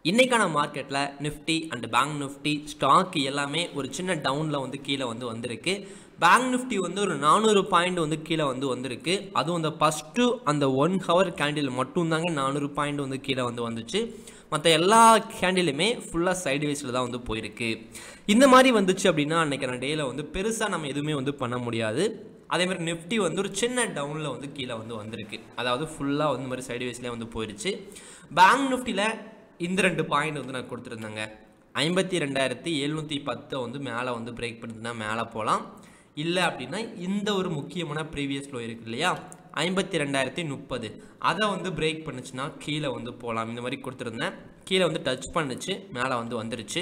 இன்றைக்கான மார்க்கெட்டில் Nifty and bank Nifty stock எல்லாமே ஒரு சின்ன டவுனில் வந்து கீழே வந்து வந்திருக்கு பேங்க் நிஃப்டி வந்து ஒரு நானூறு பாயிண்ட் வந்து கீழே வந்து வந்திருக்கு அதுவும் அந்த ஃபஸ்ட்டு அந்த ஒன் ஹவர் கேண்டில் மட்டும்தாங்க நானூறு பாயிண்ட் வந்து கீழே வந்து வந்துச்சு மற்ற எல்லா கேண்டிலுமே ஃபுல்லாக சைடு வைஸில் தான் வந்து போயிருக்கு இந்த மாதிரி வந்துச்சு அப்படின்னா அன்றைக்கான டேயில் வந்து பெருசாக நம்ம எதுவுமே வந்து பண்ண முடியாது அதே மாதிரி நிஃப்டி வந்து ஒரு சின்ன டவுனில் வந்து கீழே வந்து வந்திருக்கு அதாவது ஃபுல்லாக வந்து மாதிரி சைடு வைஸ்லேயே வந்து போயிடுச்சு பேங்க் நிஃப்டியில் இந்த ரெண்டு பாயிண்ட் வந்து நான் கொடுத்துருந்தேங்க ஐம்பத்தி ரெண்டாயிரத்தி எழுநூற்றி பத்தை வந்து மேலே வந்து பிரேக் பண்ணிட்டுனா மேலே போகலாம் இல்லை அப்படின்னா இந்த ஒரு முக்கியமான ப்ரீவியஸ் லோ இருக்கு இல்லையா ஐம்பத்தி ரெண்டாயிரத்தி முப்பது அதை வந்து பிரேக் பண்ணுச்சுன்னா கீழே வந்து போகலாம் இந்த மாதிரி கொடுத்துருந்தேன் கீழே வந்து டச் பண்ணுச்சு மேலே வந்து வந்துருச்சு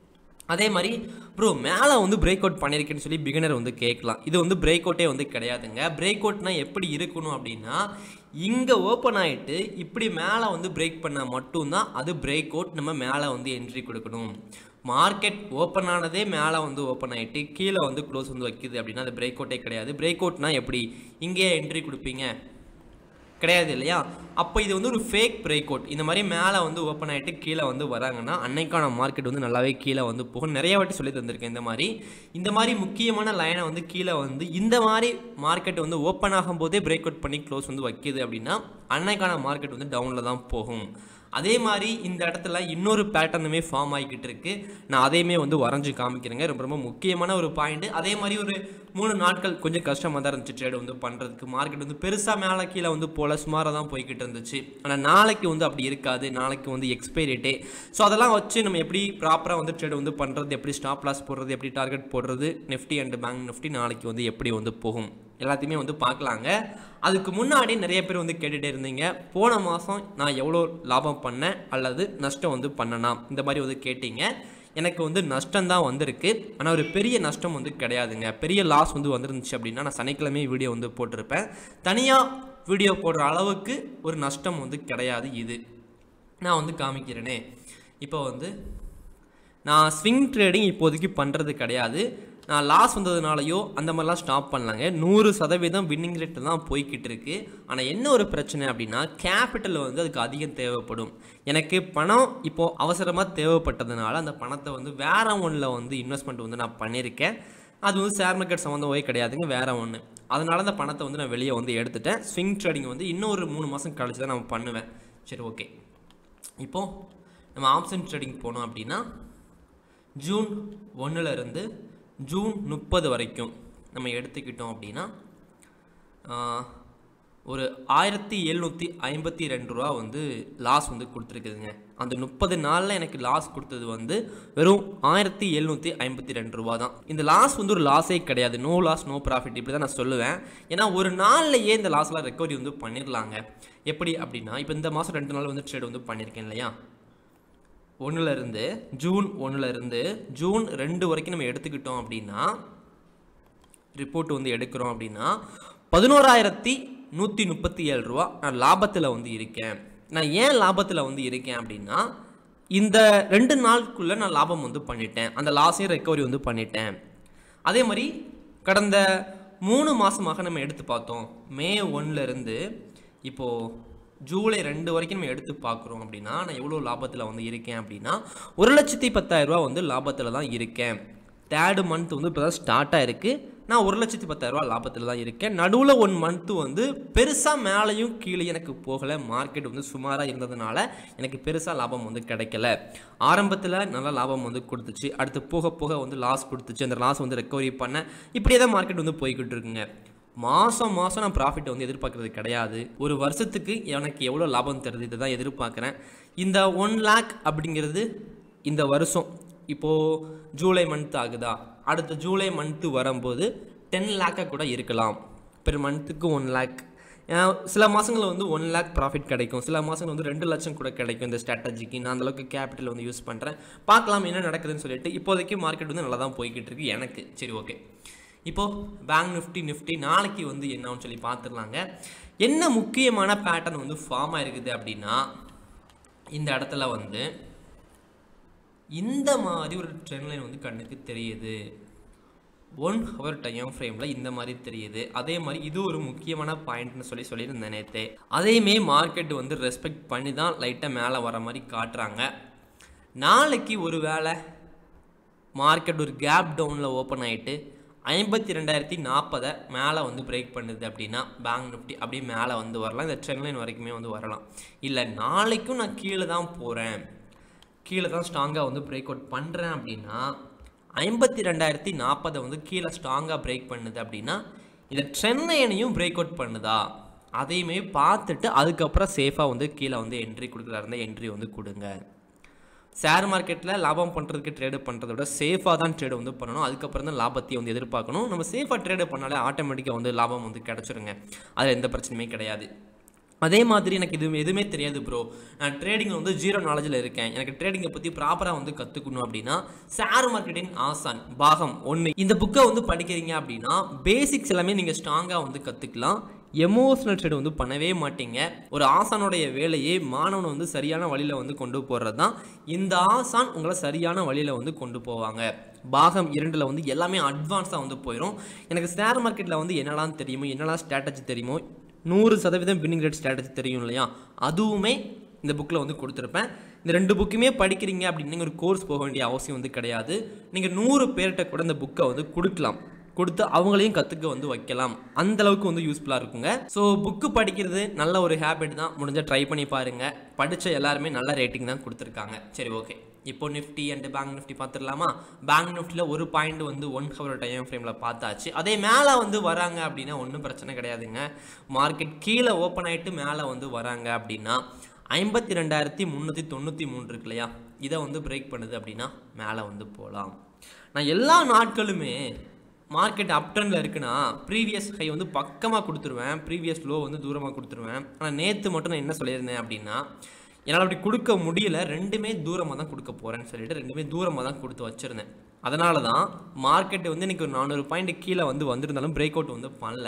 அதே மாதிரி ப்ரோ மேலே வந்து பிரேக் அவுட் பண்ணியிருக்கேன்னு சொல்லி பிகினர் வந்து கேட்கலாம் இது வந்து பிரேக் அவுட்டே வந்து கிடையாதுங்க பிரேக் அவுட்னா எப்படி இருக்கணும் அப்படின்னா இங்கே ஓப்பன் ஆகிட்டு இப்படி மேலே வந்து பிரேக் பண்ணால் மட்டும்தான் அது பிரேக் அவுட் நம்ம மேலே வந்து என்ட்ரி கொடுக்கணும் மார்க்கெட் ஓப்பன் ஆனதே மேலே வந்து ஓப்பன் ஆகிட்டு கீழே வந்து க்ளோஸ் வந்து வைக்குது அப்படின்னா அது பிரேக் அவுட்டே கிடையாது பிரேக் அவுட்னா எப்படி இங்கேயே என்ட்ரி கொடுப்பீங்க கிடையாது இல்லையா அப்போ இது வந்து ஒரு ஃபேக் பிரேக் அவுட் இந்த மாதிரி மேலே வந்து ஓப்பன் ஆகிட்டு கீழே வந்து வராங்கன்னா அன்னைக்கான மார்க்கெட் வந்து நல்லாவே கீழே வந்து போகும் நிறைய வாட்டி சொல்லி தந்திருக்கேன் இந்த மாதிரி இந்த மாதிரி முக்கியமான லைனை வந்து கீழே வந்து இந்த மாதிரி மார்க்கெட் வந்து ஓப்பன் ஆகும்போதே பிரேக் அவுட் பண்ணி க்ளோஸ் வந்து வைக்கிது அப்படின்னா அன்னைக்கான மார்க்கெட் வந்து டவுனில் தான் போகும் அதே மாதிரி இந்த இடத்துல இன்னொரு பேட்டர்னுமே ஃபார்ம் ஆகிக்கிட்டு இருக்கு நான் அதையுமே வந்து வரைஞ்சி காமிக்கிறேங்க ரொம்ப ரொம்ப முக்கியமான ஒரு பாயிண்ட் அதே மாதிரி ஒரு மூணு நாட்கள் கொஞ்சம் கஷ்டமாக தான் இருந்துச்சு ட்ரேட் வந்து பண்ணுறதுக்கு மார்க்கெட் வந்து பெருசாக மேலே கீழே வந்து போல சுமாராக தான் போய்கிட்டு இருந்துச்சு ஆனால் நாளைக்கு வந்து அப்படி இருக்காது நாளைக்கு வந்து எக்ஸ்பைரி டே ஸோ அதெல்லாம் வச்சு நம்ம எப்படி ப்ராப்பராக வந்து ட்ரேட் வந்து பண்ணுறது எப்படி ஸ்டாப் லாஸ் போடுறது எப்படி டார்கெட் போடுறது நிஃப்டி அண்ட் பேங்க் நிஃப்டி நாளைக்கு வந்து எப்படி வந்து போகும் எல்லாத்தையுமே வந்து பார்க்கலாங்க அதுக்கு முன்னாடி நிறைய பேர் வந்து கேட்டுகிட்டே இருந்தீங்க போன மாதம் நான் எவ்வளோ லாபம் பண்ணேன் அல்லது நஷ்டம் வந்து பண்ணலாம் இந்த மாதிரி வந்து கேட்டீங்க எனக்கு வந்து நஷ்டம் தான் வந்திருக்கு ஆனால் ஒரு பெரிய நஷ்டம் வந்து கிடையாதுங்க பெரிய லாஸ் வந்து வந்துருந்துச்சு அப்படின்னா நான் சனிக்கிழமை வீடியோ வந்து போட்டிருப்பேன் தனியாக வீடியோ போடுற அளவுக்கு ஒரு நஷ்டம் வந்து கிடையாது இது நான் வந்து காமிக்கிறேனே இப்போ வந்து நான் ஸ்விங் ட்ரேடிங் இப்போதைக்கு பண்ணுறது கிடையாது நான் லாஸ் வந்ததுனாலையோ அந்த மாதிரிலாம் ஸ்டாப் பண்ணலாங்க நூறு சதவீதம் வின்னிங் ரேட்டு தான் போய்கிட்டு இருக்கு ஆனால் என்ன ஒரு பிரச்சனை அப்படின்னா கேபிட்டல் வந்து அதுக்கு அதிகம் தேவைப்படும் எனக்கு பணம் இப்போது அவசரமாக தேவைப்பட்டதுனால அந்த பணத்தை வந்து வேற ஒன்றில் வந்து இன்வெஸ்ட்மெண்ட் வந்து நான் பண்ணியிருக்கேன் அது வந்து ஷேர் மார்க்கெட் சம்மந்தமாகவே கிடையாதுங்க வேற ஒன்று அதனால அந்த பணத்தை வந்து நான் வெளியே வந்து எடுத்துட்டேன் ஸ்விங் ட்ரேடிங் வந்து இன்னும் ஒரு மூணு மாதம் கழிச்சு தான் நான் பண்ணுவேன் சரி ஓகே இப்போது நம்ம ஆப்ஷன் ட்ரேடிங் போனோம் அப்படின்னா ஜூன் ஒன்றில் இருந்து ஜூன் முப்பது வரைக்கும் நம்ம எடுத்துக்கிட்டோம் அப்படின்னா ஒரு ஆயிரத்தி எழுநூற்றி ஐம்பத்தி ரெண்டு ரூபா வந்து லாஸ் வந்து கொடுத்துருக்குதுங்க அந்த முப்பது நாளில் எனக்கு லாஸ் கொடுத்தது வந்து வெறும் ஆயிரத்தி எழுநூற்றி ஐம்பத்தி ரெண்டு ரூபா தான் இந்த லாஸ் வந்து ஒரு லாஸே கிடையாது நோ லாஸ் நோ ப்ராஃபிட் இப்படி தான் நான் சொல்லுவேன் ஏன்னா ஒரு நாள்லையே இந்த லாஸ்லாம் ரெக்கவரி வந்து பண்ணிடலாங்க எப்படி அப்படின்னா இப்போ இந்த மாதம் ரெண்டு நாள் வந்து ட்ரேட் வந்து பண்ணியிருக்கேன் இல்லையா ஒன்றுலேருந்து ஜூன் ஒன்றுலேருந்து ஜூன் ரெண்டு வரைக்கும் நம்ம எடுத்துக்கிட்டோம் அப்படின்னா ரிப்போர்ட் வந்து எடுக்கிறோம் அப்படின்னா பதினோராயிரத்தி நூற்றி முப்பத்தி ஏழு ரூபா நான் லாபத்தில் வந்து இருக்கேன் நான் ஏன் லாபத்தில் வந்து இருக்கேன் அப்படின்னா இந்த ரெண்டு நாளுக்குள்ளே நான் லாபம் வந்து பண்ணிட்டேன் அந்த லாஸையும் ரெக்கவரி வந்து பண்ணிட்டேன் அதே மாதிரி கடந்த மூணு மாதமாக நம்ம எடுத்து பார்த்தோம் மே ஒன்றுலேருந்து இப்போது ஜூலை ரெண்டு வரைக்கும் நம்ம எடுத்து பார்க்குறோம் அப்படின்னா நான் எவ்வளோ லாபத்தில் வந்து இருக்கேன் அப்படின்னா ஒரு லட்சத்தி பத்தாயிரரூபா வந்து லாபத்தில் தான் இருக்கேன் தேர்டு மந்த் வந்து இப்போ தான் ஸ்டார்ட் ஆகிருக்கு நான் ஒரு லட்சத்தி பத்தாயிரரூபா லாபத்தில் தான் இருக்கேன் நடுவில் ஒன் மந்த்து வந்து பெருசாக மேலேயும் கீழே எனக்கு போகலை மார்க்கெட் வந்து சுமாராக இருந்ததுனால எனக்கு பெருசாக லாபம் வந்து கிடைக்கல ஆரம்பத்தில் நல்ல லாபம் வந்து கொடுத்துச்சு அடுத்து போக போக வந்து லாஸ் கொடுத்துச்சு அந்த லாஸ் வந்து ரெக்கவரி பண்ண இப்படியே தான் மார்க்கெட் வந்து போய்கிட்டு இருக்குங்க மாதம் மாதம் நான் ப்ராஃபிட் வந்து எதிர்பார்க்குறது கிடையாது ஒரு வருஷத்துக்கு எனக்கு எவ்வளோ லாபம் தருது இதை தான் எதிர்பார்க்குறேன் இந்த ஒன் லேக் அப்படிங்கிறது இந்த வருஷம் இப்போது ஜூலை மந்த் ஆகுதா அடுத்த ஜூலை மந்த்து வரும்போது டென் லேக்காக கூட இருக்கலாம் பெர் மந்த்துக்கு ஒன் லேக் சில மாதங்களில் வந்து ஒன் லேக் ப்ராஃபிட் கிடைக்கும் சில மாதங்கள் வந்து ரெண்டு லட்சம் கூட கிடைக்கும் இந்த ஸ்ட்ராட்டஜிக்கு நான் அந்தளவுக்கு கேபிட்டல் வந்து யூஸ் பண்ணுறேன் பார்க்கலாம் என்ன நடக்குதுன்னு சொல்லிட்டு இப்போதைக்கு மார்க்கெட் வந்து நல்லா தான் போய்கிட்டு இருக்கு எனக்கு சரி ஓகே இப்போது பேங்க் நிஃப்டி நிஃப்டி நாளைக்கு வந்து என்னன்னு சொல்லி பார்த்துடலாங்க என்ன முக்கியமான பேட்டர்ன் வந்து ஃபார்ம் ஆயிருக்குது அப்படின்னா இந்த இடத்துல வந்து இந்த மாதிரி ஒரு ட்ரெண்ட் லைன் வந்து கண்ணுக்கு தெரியுது ஒன் ஹவர் டைம் ஃப்ரேமில் இந்த மாதிரி தெரியுது அதே மாதிரி இது ஒரு முக்கியமான பாயிண்ட்னு சொல்லி சொல்லியிருந்தேன் நேற்று அதையுமே மார்க்கெட் வந்து ரெஸ்பெக்ட் பண்ணி தான் லைட்டாக மேலே வர மாதிரி காட்டுறாங்க நாளைக்கு ஒரு வேளை மார்க்கெட் ஒரு கேப் டவுனில் ஓப்பன் ஆகிட்டு ஐம்பத்தி ரெண்டாயிரத்தி நாற்பதை மேலே வந்து பிரேக் பண்ணுது அப்படின்னா பேங்க் நிஃப்டி அப்படியே மேலே வந்து வரலாம் இந்த ட்ரெண்ட் லைன் வரைக்குமே வந்து வரலாம் இல்லை நாளைக்கும் நான் கீழே தான் போகிறேன் கீழே தான் ஸ்ட்ராங்காக வந்து பிரேக் அவுட் பண்ணுறேன் அப்படின்னா ஐம்பத்தி ரெண்டாயிரத்தி நாற்பதை வந்து கீழே ஸ்ட்ராங்காக பிரேக் பண்ணுது அப்படின்னா இந்த ட்ரெண்ட் லைனையும் பிரேக் அவுட் பண்ணுதா அதையுமே பார்த்துட்டு அதுக்கப்புறம் சேஃபாக வந்து கீழே வந்து என்ட்ரி கொடுக்குறா இருந்தால் என்ட்ரி வந்து கொடுங்க ஷேர் மார்க்கெட்டில் லாபம் பண்ணுறதுக்கு ட்ரேடு பண்ணுறத விட சேஃபாக தான் ட்ரேடு வந்து பண்ணணும் அதுக்கப்புறம் தான் லாபத்தையும் வந்து எதிர்பார்க்கணும் நம்ம சேஃபாக ட்ரேடு பண்ணாலே ஆட்டோமேட்டிக்காக வந்து லாபம் வந்து கிடச்சிருங்க அதில் எந்த பிரச்சனையுமே கிடையாது அதே மாதிரி எனக்கு இது எதுவுமே தெரியாது ப்ரோ நான் ட்ரேடிங்கில் வந்து ஜீரோ நாலேஜில் இருக்கேன் எனக்கு ட்ரேடிங்கை பற்றி ப்ராப்பராக வந்து கற்றுக்கணும் அப்படின்னா ஷேர் மார்க்கெட்டின் ஆசான் பாகம் ஒன்று இந்த புக்கை வந்து படிக்கிறீங்க அப்படின்னா பேசிக்ஸ் எல்லாமே நீங்கள் ஸ்ட்ராங்காக வந்து கற்றுக்கலாம் எமோஷனல் ட்ரேட் வந்து பண்ணவே மாட்டீங்க ஒரு ஆசானுடைய வேலையே மாணவனை வந்து சரியான வழியில் வந்து கொண்டு போகிறது தான் இந்த ஆசான் உங்களை சரியான வழியில் வந்து கொண்டு போவாங்க பாகம் இரண்டில் வந்து எல்லாமே அட்வான்ஸாக வந்து போயிடும் எனக்கு ஷேர் மார்க்கெட்டில் வந்து என்னெல்லாம் தெரியுமோ என்னெல்லாம் ஸ்ட்ராட்டஜி தெரியுமோ நூறு சதவீதம் வின்னிங் ரேட் ஸ்ட்ராட்டஜி தெரியும் இல்லையா அதுவுமே இந்த புக்கில் வந்து கொடுத்துருப்பேன் இந்த ரெண்டு புக்குமே படிக்கிறீங்க அப்படின்னு நீங்கள் ஒரு கோர்ஸ் போக வேண்டிய அவசியம் வந்து கிடையாது நீங்கள் நூறு பேர்கிட்ட கூட இந்த புக்கை வந்து கொடுக்கலாம் கொடுத்து அவங்களையும் கற்றுக்க வந்து வைக்கலாம் அந்த அளவுக்கு வந்து யூஸ்ஃபுல்லாக இருக்குங்க ஸோ புக்கு படிக்கிறது நல்ல ஒரு ஹேபிட் தான் முடிஞ்சால் ட்ரை பண்ணி பாருங்கள் படித்த எல்லாருமே நல்ல ரேட்டிங் தான் கொடுத்துருக்காங்க சரி ஓகே இப்போ நிஃப்டி அண்ட் பேங்க் நிஃப்டி பார்த்துடலாமா பேங்க் நிஃப்டியில் ஒரு பாயிண்ட் வந்து ஒன் ஹவர் டைம் ஃப்ரேமில் பார்த்தாச்சு அதே மேலே வந்து வராங்க அப்படின்னா ஒன்றும் பிரச்சனை கிடையாதுங்க மார்க்கெட் கீழே ஓப்பன் ஆகிட்டு மேலே வந்து வராங்க அப்படின்னா ஐம்பத்தி ரெண்டாயிரத்தி முந்நூற்றி தொண்ணூற்றி மூணு இருக்கு இல்லையா இதை வந்து பிரேக் பண்ணுது அப்படின்னா மேலே வந்து போகலாம் நான் எல்லா நாட்களுமே மார்க்கெட் அப் ட்ரெண்டில் இருக்குன்னா ப்ரீவியஸ் ஹை வந்து பக்கமாக கொடுத்துருவேன் ப்ரீவியஸ் லோ வந்து தூரமாக கொடுத்துருவேன் ஆனால் நேற்று மட்டும் நான் என்ன சொல்லியிருந்தேன் அப்படின்னா என்னால் அப்படி கொடுக்க முடியல ரெண்டுமே தூரமாக தான் கொடுக்க போகிறேன்னு சொல்லிட்டு ரெண்டுமே தூரமாக தான் கொடுத்து வச்சுருந்தேன் அதனால தான் மார்க்கெட் வந்து இன்றைக்கி ஒரு நானூறு பாயிண்ட் கீழே வந்து வந்திருந்தாலும் பிரேக் அவுட் வந்து பண்ணல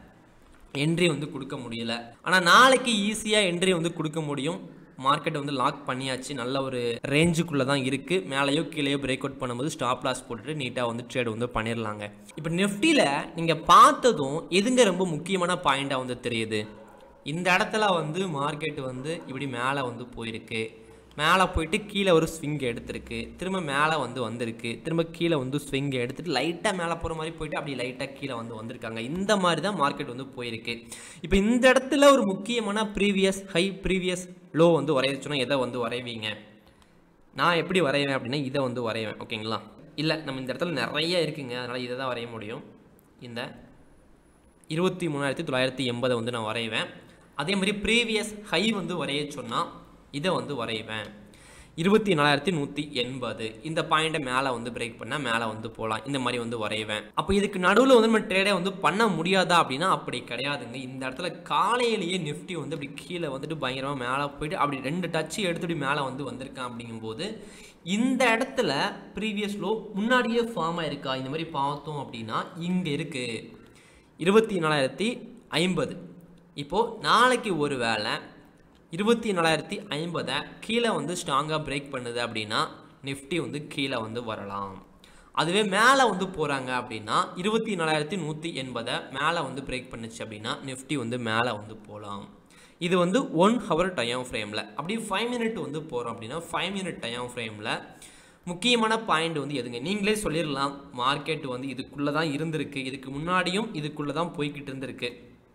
என்ட்ரி வந்து கொடுக்க முடியல ஆனால் நாளைக்கு ஈஸியாக என்ட்ரி வந்து கொடுக்க முடியும் மார்க்கெட்டை வந்து லாக் பண்ணியாச்சு நல்ல ஒரு ரேஞ்சுக்குள்ளே தான் இருக்குது மேலேயோ கீழேயோ பிரேக் அவுட் பண்ணும்போது ஸ்டாப் லாஸ் போட்டுட்டு நீட்டாக வந்து ட்ரேட் வந்து பண்ணிடலாங்க இப்போ நிஃப்டியில் நீங்கள் பார்த்ததும் எதுங்க ரொம்ப முக்கியமான பாயிண்டாக வந்து தெரியுது இந்த இடத்துல வந்து மார்க்கெட் வந்து இப்படி மேலே வந்து போயிருக்கு மேலே போயிட்டு கீழே ஒரு ஸ்விங் எடுத்திருக்கு திரும்ப மேலே வந்து வந்திருக்கு திரும்ப கீழே வந்து ஸ்விங் எடுத்துட்டு லைட்டாக மேலே போகிற மாதிரி போயிட்டு அப்படி லைட்டாக கீழே வந்து வந்திருக்காங்க இந்த மாதிரி தான் மார்க்கெட் வந்து போயிருக்கு இப்போ இந்த இடத்துல ஒரு முக்கியமான ப்ரீவியஸ் ஹை ப்ரீவியஸ் லோ வந்து வரைய சொன்னால் எதை வந்து வரைவீங்க நான் எப்படி வரைவேன் அப்படின்னா இதை வந்து வரைவேன் ஓகேங்களா இல்லை நம்ம இந்த இடத்துல நிறைய இருக்குங்க அதனால் இதை தான் வரைய முடியும் இந்த இருபத்தி மூணாயிரத்தி தொள்ளாயிரத்தி எண்பதை வந்து நான் வரைவேன் அதே மாதிரி ப்ரீவியஸ் ஹை வந்து வரைய சொன்னால் இதை வந்து வரைவேன் இருபத்தி நாலாயிரத்தி நூற்றி எண்பது இந்த பாயிண்ட்டை மேலே வந்து பிரேக் பண்ணால் மேலே வந்து போகலாம் இந்த மாதிரி வந்து வரைவேன் அப்போ இதுக்கு நடுவில் வந்து நம்ம ட்ரேடே வந்து பண்ண முடியாதா அப்படின்னா அப்படி கிடையாதுங்க இந்த இடத்துல காலையிலேயே நிஃப்டி வந்து அப்படி கீழே வந்துட்டு பயங்கரமாக மேலே போயிட்டு அப்படி ரெண்டு டச்சு எடுத்துட்டு மேலே வந்து வந்திருக்கான் அப்படிங்கும்போது இந்த இடத்துல ப்ரீவியஸ் லோ முன்னாடியே ஃபார்ம் ஆயிருக்கா இந்த மாதிரி பார்த்தோம் அப்படின்னா இங்கே இருக்குது இருபத்தி நாலாயிரத்தி ஐம்பது இப்போது நாளைக்கு ஒரு வேளை இருபத்தி நாலாயிரத்தி ஐம்பதை கீழே வந்து ஸ்ட்ராங்காக பிரேக் பண்ணுது அப்படின்னா நிஃப்டி வந்து கீழே வந்து வரலாம் அதுவே மேலே வந்து போகிறாங்க அப்படின்னா இருபத்தி நாலாயிரத்தி நூற்றி எண்பதை மேலே வந்து பிரேக் பண்ணுச்சு அப்படின்னா நிஃப்டி வந்து மேலே வந்து போகலாம் இது வந்து ஒன் ஹவர் டைம் ஃப்ரேமில் அப்படி ஃபைவ் மினிட் வந்து போகிறோம் அப்படின்னா ஃபைவ் மினிட் டைம் ஃப்ரேமில் முக்கியமான பாயிண்ட் வந்து எதுங்க நீங்களே சொல்லிடலாம் மார்க்கெட் வந்து இதுக்குள்ளே தான் இருந்திருக்கு இதுக்கு முன்னாடியும் இதுக்குள்ளே தான் போய்கிட்டு இருந்திருக்கு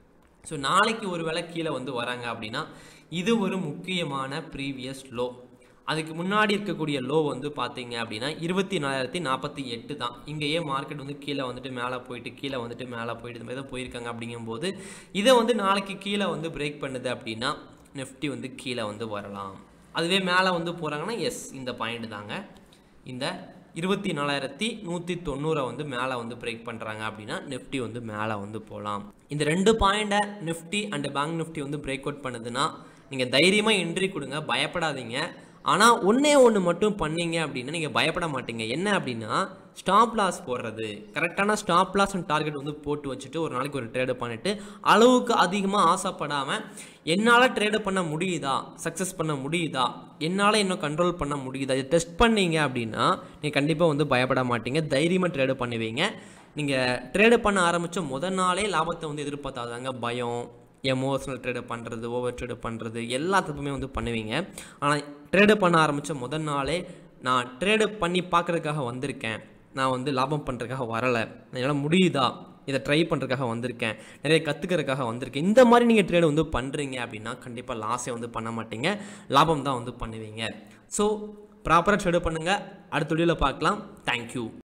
ஸோ நாளைக்கு ஒரு வேளை கீழே வந்து வராங்க அப்படின்னா இது ஒரு முக்கியமான ப்ரீவியஸ் லோ அதுக்கு முன்னாடி இருக்கக்கூடிய லோ வந்து பார்த்தீங்க அப்படின்னா இருபத்தி நாலாயிரத்தி நாற்பத்தி எட்டு தான் இங்கேயே மார்க்கெட் வந்து கீழே வந்துட்டு மேலே போயிட்டு கீழே வந்துட்டு மேலே போயிட்டு இந்த மாதிரி தான் போயிருக்காங்க அப்படிங்கும்போது இதை வந்து நாளைக்கு கீழே வந்து பிரேக் பண்ணுது அப்படின்னா நிஃப்டி வந்து கீழே வந்து வரலாம் அதுவே மேலே வந்து போகிறாங்கன்னா எஸ் இந்த பாயிண்ட் தாங்க இந்த இருபத்தி நாலாயிரத்தி நூற்றி தொண்ணூறை வந்து மேலே வந்து பிரேக் பண்ணுறாங்க அப்படின்னா நிஃப்டி வந்து மேலே வந்து போகலாம் இந்த ரெண்டு பாயிண்ட்டை நிஃப்டி அண்ட் பேங்க் நிஃப்டி வந்து பிரேக் அவுட் பண்ணுதுன்னா நீங்கள் தைரியமாக என்ட்ரி கொடுங்க பயப்படாதீங்க ஆனால் ஒன்றே ஒன்று மட்டும் பண்ணீங்க அப்படின்னா நீங்கள் பயப்பட மாட்டீங்க என்ன அப்படின்னா ஸ்டாப் லாஸ் போடுறது கரெக்டான ஸ்டாப் லாஸ் அண்ட் டார்கெட் வந்து போட்டு வச்சுட்டு ஒரு நாளைக்கு ஒரு ட்ரேடு பண்ணிட்டு அளவுக்கு அதிகமாக ஆசைப்படாமல் என்னால் ட்ரேடு பண்ண முடியுதா சக்ஸஸ் பண்ண முடியுதா என்னால் இன்னும் கண்ட்ரோல் பண்ண முடியுதா இதை டெஸ்ட் பண்ணீங்க அப்படின்னா நீங்கள் கண்டிப்பாக வந்து பயப்பட மாட்டீங்க தைரியமாக ட்ரேடு பண்ணுவீங்க நீங்கள் ட்ரேடு பண்ண ஆரம்பித்த முத நாளே லாபத்தை வந்து எதிர்பார்த்தாதாங்க பயம் எமோஷனல் ட்ரேடு பண்ணுறது ஓவர் ட்ரேடு பண்ணுறது எல்லாத்துக்குமே வந்து பண்ணுவீங்க ஆனால் ட்ரேடு பண்ண ஆரம்பித்த முதல் நாளே நான் ட்ரேடு பண்ணி பார்க்குறதுக்காக வந்திருக்கேன் நான் வந்து லாபம் பண்ணுறதுக்காக வரலை என்னால் முடியுதா இதை ட்ரை பண்ணுறதுக்காக வந்திருக்கேன் நிறைய கற்றுக்கிறதுக்காக வந்திருக்கேன் இந்த மாதிரி நீங்கள் ட்ரேடு வந்து பண்ணுறீங்க அப்படின்னா கண்டிப்பாக லாஸே வந்து பண்ண மாட்டீங்க லாபம் தான் வந்து பண்ணுவீங்க ஸோ ப்ராப்பராக ட்ரேடு பண்ணுங்கள் அடுத்த வீடியோவில் பார்க்கலாம் தேங்க்யூ